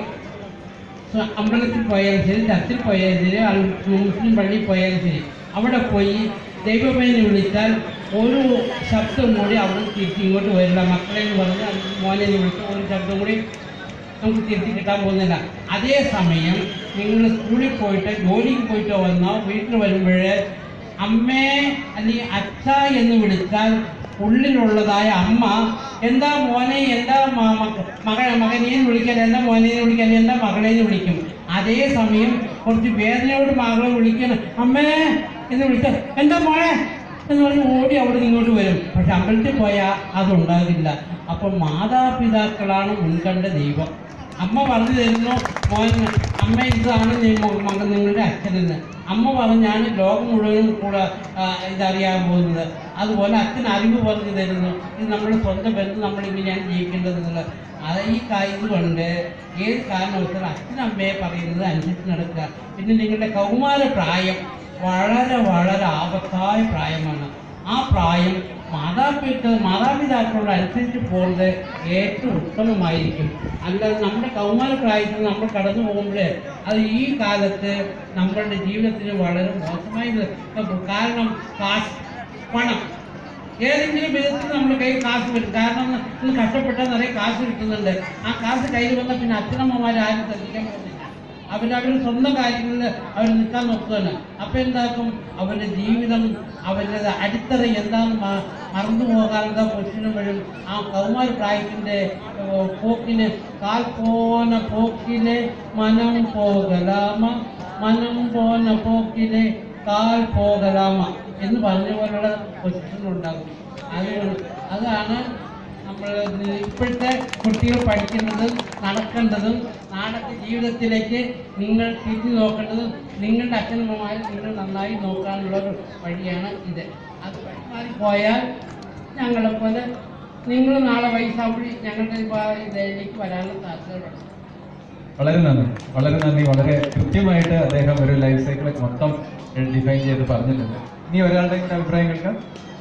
സ- അമ്പലത്തിൽ പോയാലും ശരി ചർച്ചിൽ പോയാലും ശരി അൽ മുസ്ലിം പള്ളിയിൽ പോയാലും ശരി അവിടെ പോയി ദൈവമേനെ വിളിച്ചാൽ ഒരു ശബ്ദം കൂടി അവിടെ തിരിച്ച് ഇങ്ങോട്ട് വരില്ല മക്കളെ എന്ന് പറഞ്ഞ് മോനെ എന്ന് വിളിച്ച ഒരു ശബ്ദം കൂടി നമുക്ക് തിരിച്ച് കിട്ടാൻ പോകുന്നില്ല അതേസമയം നിങ്ങൾ സ്കൂളിൽ പോയിട്ട് ജോലിക്ക് പോയിട്ട് വന്നോ വീട്ടിൽ വരുമ്പോഴേ അമ്മേ അല്ലെങ്കിൽ അച്ഛ എന്ന് വിളിച്ചാൽ ഉള്ളിലുള്ളതായ അമ്മ എന്താ മോനെ എന്താ മ- മക- മക മകനെ വിളിക്കാൻ എന്താ മോനെ വിളിക്കാൻ എന്താ മകളെ എന്ന് വിളിക്കും അതേസമയം കുറച്ച് വേദനയോട് മകളെ വിളിക്കണം അമ്മേ എന്ന് വിളിച്ചാൽ എന്താ മോളെ എന്ന് പറഞ്ഞ് ഓടി അവിടെ നിന്ന് ഇങ്ങോട്ട് വരും പക്ഷെ അമ്പലത്തിൽ പോയാൽ അതുണ്ടാകില്ല അപ്പോൾ മാതാപിതാക്കളാണ് മുൻകണ്ട ദൈവം അമ്മ പറഞ്ഞു തരുന്നു മോൻ അമ്മ ഇതാണ് നി- മ- മകൻ നിങ്ങളുടെ അച്ഛനെന്ന് അമ്മ പറഞ്ഞാണ് ലോകം മുഴുവനും കൂടെ ആ, ഇതറിയാൻ പോകുന്നത് അതുപോലെ അച്ഛൻ അറിവ് പറഞ്ഞു തരുന്നു ഇത് നമ്മുടെ സ്വന്തം ബന്ധം നമ്മൾ ഇങ്ങനെയാണ് ജീവിക്കേണ്ടത് എന്നുള്ളത് അത് ഈ കാര്യം കൊണ്ട് ഏത് കാരണവശാലും അച്ഛനമ്മയെ പറയുന്നത് അനുസരിച്ച് നടക്കുക പിന്നെ നിങ്ങളുടെ കൗമാര പ്രായം വളരെ വളരെ ആപത്തായ പ്രായമാണ് ആ പ്രായം മാതാപിതാക്കൾ മാതാപിതാക്കളോട് അനുസരിച്ച് പോകുന്നത് ഏറ്റവും ഉത്തമമായിരിക്കും അല്ലാതെ നമ്മുടെ കൗമാര പ്രായത്തിൽ നമ്മൾ കടന്നു പോകുമ്പോൾ അത് ഈ കാലത്ത് നമ്മളുടെ ജീവിതത്തിന് വളരെ മോശമായി നി- കാരണം കാശ് പണം ഏതെങ്കിലും വിധത്തിൽ നമ്മുടെ കയ്യിൽ കാശ് വരും കാരണം ഇന്ന് കഷ്ടപ്പെട്ടാൽ നിറയെ കാശ് കിട്ടുന്നുണ്ട് ആ കാശ് കയ്യിൽ വന്നാൽ പിന്നെ അച്ഛനമ്മമാർ ആരും ശ്രദ്ധിക്കാൻ പോകുന്നില്ല അവരവർ സ്വന്തം കാര്യങ്ങളിൽ അവർ നിൽക്കാൻ നോക്കുകയാണ് അപ്പം എന്താക്കും അവരുടെ ജീവിതം അവരുടെ അടിത്തറ എന്താണെന്ന് മ- മറന്നു പോകാനുള്ള പൊസിഷനും വരും ആ കൗമാര പ്രായത്തിൻ്റെ ഏഹ്, പോക്കിന് കാൽ പോന പോക്കിലെ മനം പോകലാമ മനം പോന പോക്കിലെ കാൽ പോകലാമ എന്ന് പറഞ്ഞ പോലുള്ള പൊസിഷൻ ഉണ്ടാകും അത് അതാണ് നമ്മൾ ഇപ്പോഴത്തെ കുട്ടികൾ പഠിക്കേണ്ടതും നടക്കേണ്ടതും നാളത്തെ ജീവിതത്തിലേക്ക് നിങ്ങൾ തിരിഞ്ഞു നോക്കേണ്ടതും നിങ്ങളുടെ അച്ഛനമ്മമാരെ നിങ്ങൾ നന്നായി നോക്കാനുള്ള ഒരു വഴിയാണ് ഇത് അത് വഴിമാറി പോയാൽ ഞങ്ങളെപ്പോലെ നിങ്ങൾ നാളെ വയസ്സാകുമ്പോൾ ഞങ്ങളുടെ ഈ ഇതിലേക്ക് വരാനുള്ള സാധ്യതകളുണ്ട് വളരെ നന്ദി വളരെ നന്ദി വളരെ കൃത്യമായിട്ട് അദ്ദേഹം ഒരു ലൈഫ് സൈക്കിൾ മൊത്തം ഡിഫൈൻ ചെയ്ത് പറഞ്ഞിട്ടുണ്ട് ഇനി ഒരാളുടെ കൂടെ അഭിപ്രായം കേൾക്കാം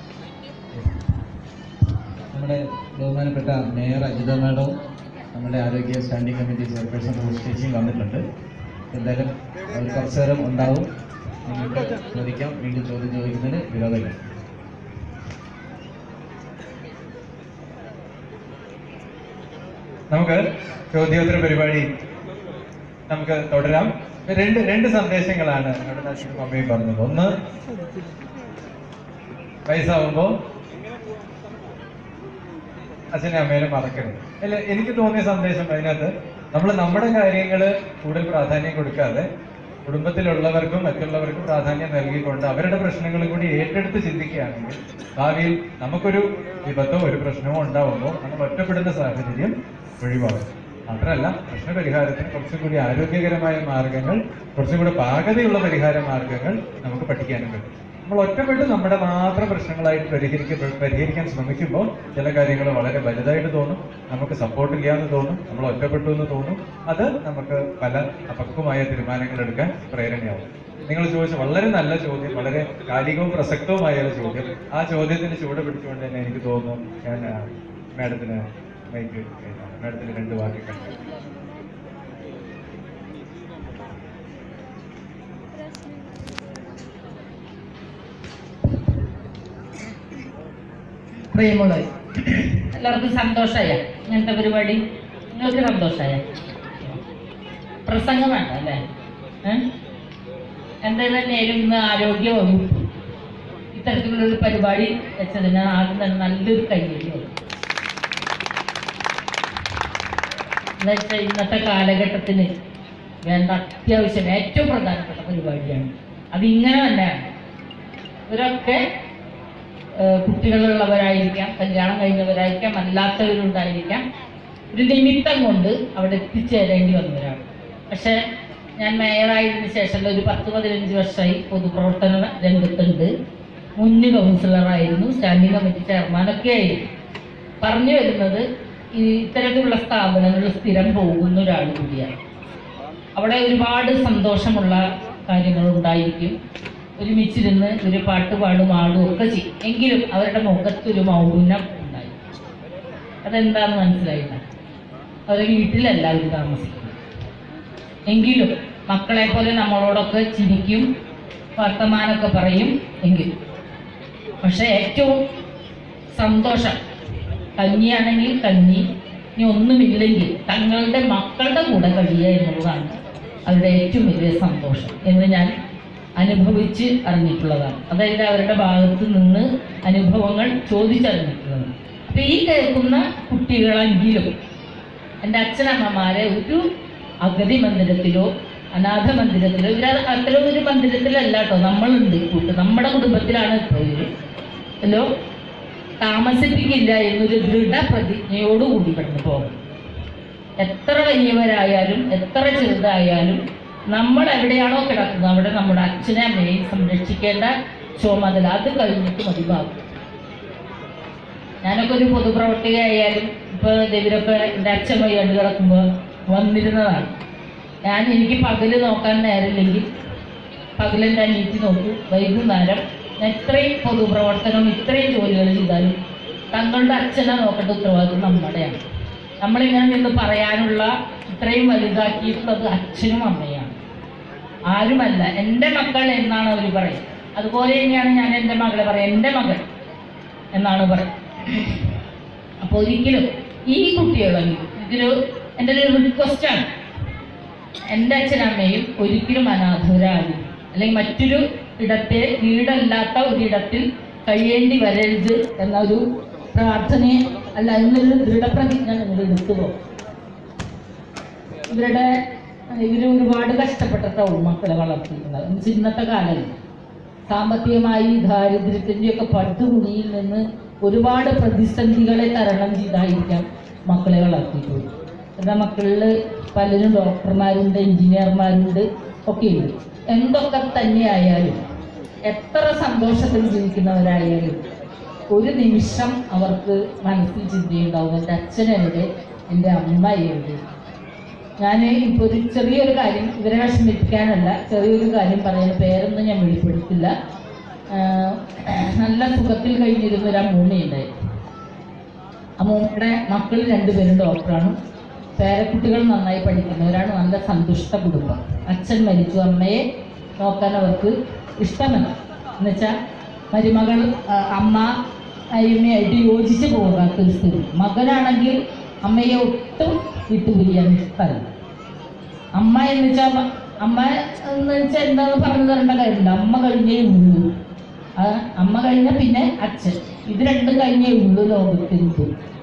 നമ്മുടെ ബഹുമാനപ്പെട്ട മേയർ അജിത മാഡവും നമ്മുടെ ആരോഗ്യ സ്റ്റാൻഡിംഗ് കമ്മിറ്റി ചെയർപേഴ്സൺ റോസ് ചേച്ചിയും വന്നിട്ടുണ്ട് എന്തായാലും അവർ കുറച്ചു നേരം ഉണ്ടാവും നിങ്ങൾക്ക് ചോദിക്കാം വീണ്ടും ചോദ്യം ചോദിക്കുന്നതിന് വിരോധമില്ല നമുക്ക് ചോദ്യോത്തര പരിപാടി നമുക്ക് തുടരാം രണ്ട് രണ്ട് സന്ദേശങ്ങളാണ് അവിടെ അച്ഛനും അമ്മയും പറഞ്ഞത് ഒന്ന് വയസ്സാവുമ്പോൾ അച്ഛനെ അമ്മേനെ മറക്കരുത് അല്ല എനിക്ക് തോന്നിയ സന്ദേശം അതിനകത്ത് നമ്മൾ നമ്മുടെ കാര്യങ്ങൾ കൂടുതൽ പ്രാധാന്യം കൊടുക്കാതെ കുടുംബത്തിലുള്ളവർക്കും മറ്റുള്ളവർക്കും പ്രാധാന്യം നൽകിക്കൊണ്ട് അവരുടെ പ്രശ്നങ്ങളും കൂടി ഏറ്റെടുത്ത് ചിന്തിക്കുകയാണെങ്കിൽ ഭാവിയിൽ നമുക്കൊരു വിപത്തോ ഒരു പ്രശ്നമോ ഉണ്ടാവുമ്പോൾ നമ്മൾ ഒറ്റപ്പെടുന്ന സാഹചര്യം ഒഴിവാകും മാത്രമല്ല പ്രശ്നപരിഹാരത്തിന് കുറച്ചും കൂടി ആരോഗ്യകരമായ മാർഗങ്ങൾ കുറച്ചും കൂടി പാകതയുള്ള പരിഹാര മാർഗങ്ങൾ നമുക്ക് പഠിക്കാനും പറ്റും നമ്മൾ ഒറ്റപ്പെട്ട് നമ്മുടെ മാത്രം പ്രശ്നങ്ങളായിട്ട് പരിഹരിക്ക പരിഹരിക്കാൻ ശ്രമിക്കുമ്പോൾ ചില കാര്യങ്ങൾ വളരെ വലുതായിട്ട് തോന്നും നമുക്ക് സപ്പോർട്ട് ഇല്ലാന്ന് തോന്നും നമ്മൾ ഒറ്റപ്പെട്ടു എന്ന് തോന്നും അത് നമുക്ക് പല അപക്വമായ തീരുമാനങ്ങൾ എടുക്കാൻ പ്രേരണയാവും നിങ്ങൾ ചോദിച്ച വളരെ നല്ല ചോദ്യം വളരെ കാലികവും പ്രസക്തവുമായ ഒരു ചോദ്യം ആ ചോദ്യത്തിന് ചൂട് പിടിച്ചുകൊണ്ട് തന്നെ എനിക്ക് തോന്നുന്നു ഞാൻ ആ, മാഡത്തിന് മൈക്ക് കൈമാറാം. മാഡത്തിന് രണ്ട് വാക്കുകൾ പ്രിയമുള്ള എല്ലാവർക്കും സന്തോഷമായ ഇങ്ങനത്തെ പരിപാടി നിങ്ങൾക്ക് സന്തോഷമായ പ്രസംഗം വേണ്ട അല്ലേ ഏഹ് എന്താ തന്നെയായാലും ഇന്ന് ആരോഗ്യ വകുപ്പ് ഇത്തരത്തിലുള്ളൊരു പരിപാടി വെച്ചതിന് ആദ്യം തന്നെ നല്ലൊരു കയ്യടി എന്നുവെച്ചാൽ ഇന്നത്തെ കാലഘട്ടത്തിന് വേണ്ട അത്യാവശ്യം ഏറ്റവും പ്രധാനപ്പെട്ട പരിപാടിയാണ് അത് ഇങ്ങനെ തന്നെയാണ് ഇവരൊക്കെ ഏഹ് കുട്ടികളുള്ളവരായിരിക്കാം കല്യാണം കഴിഞ്ഞവരായിരിക്കാം അല്ലാത്തവരുണ്ടായിരിക്കാം ഒരു നിമിത്തം കൊണ്ട് അവിടെ എത്തിച്ചേരേണ്ടി വന്നവരാണ് പക്ഷേ ഞാൻ മേയറായതിനു ശേഷം ഒരു പത്ത് പതിനഞ്ച് വർഷമായി പൊതുപ്രവർത്തന രംഗത്തുണ്ട് മുന്ന് കൗൺസിലറായിരുന്നു സ്റ്റാൻഡിംഗ് കമ്മിറ്റി ചെയർമാനൊക്കെ ആയിരുന്നു പറഞ്ഞു വരുന്നത് ഈ ഇത്തരത്തിലുള്ള സ്ഥാപനങ്ങളിൽ സ്ഥിരം പോകുന്ന ഒരാൾ കൂടിയാണ് അവിടെ ഒരുപാട് സന്തോഷമുള്ള കാര്യങ്ങൾ ഉണ്ടായിരിക്കും ഒരുമിച്ചിരുന്ന് ഒരു പാട്ട് പാടും ആടും ഒക്കെ ചെയ്യും എങ്കിലും അവരുടെ മുഖത്തൊരു മൗനം ഉണ്ടായി അതെന്താന്ന് മനസ്സിലായില്ല അവരുടെ വീട്ടിലല്ല അവർ താമസിക്കുന്നത് എങ്കിലും മക്കളെ പോലെ നമ്മളോടൊക്കെ ചിരിക്കും വർത്തമാനമൊക്കെ പറയും എങ്കിലും പക്ഷെ ഏറ്റവും സന്തോഷം കഞ്ഞിയാണെങ്കിൽ കഞ്ഞി ഇനി ഒന്നുമില്ലെങ്കിൽ തങ്ങളുടെ മക്കളുടെ കൂടെ കഴിയുക എന്നുള്ളതാണ് അവരുടെ ഏറ്റവും വലിയ സന്തോഷം എന്ന് ഞാൻ അനുഭവിച്ച് അറിഞ്ഞിട്ടുള്ളതാണ് അതായത് അവരുടെ ഭാഗത്ത് നിന്ന് അനുഭവങ്ങൾ ചോദിച്ചറിഞ്ഞിട്ടുള്ളത് അപ്പം ഈ കേൾക്കുന്ന കുട്ടികളെങ്കിലും എൻ്റെ അച്ഛനമ്മമാരെ ഒരു അഗതി മന്ദിരത്തിലോ അനാഥ മന്ദിരത്തിലോ ഇവർ അത്തരം ഒരു മന്ദിരത്തിലല്ല കേട്ടോ നമ്മളുണ്ട് കൂട്ട് നമ്മുടെ കുടുംബത്തിലാണ് ഇപ്പോൾ ഇവർ ഹലോ താമസിപ്പിക്കില്ല എന്നൊരു ദൃഢപ്രതിജ്ഞയോടുകൂടി കടന്നു പോകും എത്ര വലിയവരായാലും എത്ര ചെറുതായാലും നമ്മൾ എവിടെയാണോ കിടക്കുന്നത് അവിടെ നമ്മുടെ അച്ഛനെ അമ്മയെയും സംരക്ഷിക്കേണ്ട ചുമതല അത് കഴിഞ്ഞിട്ട് മതിയാകും ഞാനൊക്കെ ഒരു പൊതുപ്രവർത്തകയായാലും ഇപ്പോൾ ഇവരൊക്കെ എൻ്റെ അച്ഛൻ വയ്യാണ്ട് കിടക്കുമ്പോൾ വന്നിരുന്നതാണ് ഞാൻ എനിക്ക് പകല് നോക്കാൻ നേരമില്ലെങ്കിൽ പകലെൻ്റെ അനിയത്തി നോക്കൂ വൈകുന്നേരം ഞാൻ ഇത്രയും പൊതുപ്രവർത്തനം ഇത്രയും ജോലികൾ ചെയ്താലും തങ്ങളുടെ അച്ഛനെ നോക്കേണ്ട ഉത്തരവാദിത്വം നമ്മുടെയാണ് നമ്മളിങ്ങനെ നിന്ന് പറയാനുള്ള ഇത്രയും വലുതാക്കിയിട്ടുള്ളത് അച്ഛനും അമ്മയാണ് ആരുമല്ല എൻ്റെ മക്കൾ എന്നാണ് അവർ പറയുന്നത് അതുപോലെ തന്നെയാണ് ഞാൻ എൻ്റെ മകളെ പറയുക എൻ്റെ മകൾ എന്നാണ് പറയുന്നത് അപ്പോൾ ഒരിക്കലും ഈ കുട്ടികളെങ്കിലും ഇതൊരു എൻ്റെ ഒരു റിക്വസ്റ്റാണ് എൻ്റെ അച്ഛനമ്മയും ഒരിക്കലും അനാഥരാകും അല്ലെങ്കിൽ മറ്റൊരു ഇടത്തെ വീടല്ലാത്ത ഒരിടത്തിൽ കഴിയേണ്ടി വരരുത് എന്നൊരു പ്രാർത്ഥനയെ അല്ല എന്നൊരു ദൃഢപ്രതിജ്ഞ നിങ്ങൾ എടുത്തു പോകും ഇവരുടെ ഇവർ ഒരുപാട് കഷ്ടപ്പെട്ടിട്ടാവും മക്കളെ വളർത്തിയിരുന്നത് എന്ന് വെച്ചാൽ ഇന്നത്തെ കാലം സാമ്പത്തികമായി ദാരിദ്ര്യത്തിൻ്റെയൊക്കെ പട്ടുകുടിയിൽ നിന്ന് ഒരുപാട് പ്രതിസന്ധികളെ തരണം ചെയ്തായിരിക്കാം മക്കളെ വളർത്തിയിട്ടുള്ളത് എൻ്റെ മക്കളിൽ പലരും ഡോക്ടർമാരുണ്ട് എഞ്ചിനീയർമാരുണ്ട് ഒക്കെയുണ്ട് എന്തൊക്കെ തന്നെയായാലും എത്ര സന്തോഷത്തിൽ ജീവിക്കുന്നവരായാലും ഒരു നിമിഷം അവർക്ക് മനസ്സിൽ ചിന്തയുണ്ടാവും എൻ്റെ അച്ഛനെവിടെ എൻ്റെ അമ്മ എവിടെ ഞാൻ ഇപ്പോൾ ഒരു ചെറിയൊരു കാര്യം ഇവരെ വിഷമിപ്പിക്കാനല്ല ചെറിയൊരു കാര്യം പറയുന്ന പേരൊന്നും ഞാൻ വെളിപ്പെടുത്തില്ല ആഹ് നല്ല സുഖത്തിൽ കഴിഞ്ഞിരുന്ന ഒരു അമ്മൂമ്മയുണ്ടായി അമ്മൂമ്മയുടെ മക്കൾ രണ്ടുപേരും ഡോക്ടറാണ് പേരക്കുട്ടികൾ നന്നായി പഠിക്കുന്നവരാണ് നല്ല സന്തുഷ്ട കുടുംബം അച്ഛൻ മരിച്ചു അമ്മയെ നോക്കാൻ അവർക്ക് ഇഷ്ടമല്ല എന്നുവെച്ചാൽ മരുമകൾ ആ, അമ്മ അമ്മയായിട്ട് യോജിച്ച് പോകാത്ത ഒരു സ്ഥിതി മകനാണെങ്കിൽ അമ്മയെ ഒട്ടും വിട്ടുപിരിയാൻ ഇഷ്ടമല്ല അമ്മ എന്ന് വെച്ചാൽ അമ്മ എന്ന് വെച്ചാൽ എന്താന്ന് പറഞ്ഞു തരേണ്ട കാര്യമില്ല അമ്മ കഴിഞ്ഞേ ഉള്ളൂ ആ, അമ്മ കഴിഞ്ഞ പിന്നെ അച്ഛൻ ഇത് രണ്ടും കഴിഞ്ഞേ ഉള്ളൂ ലോകത്തിൽ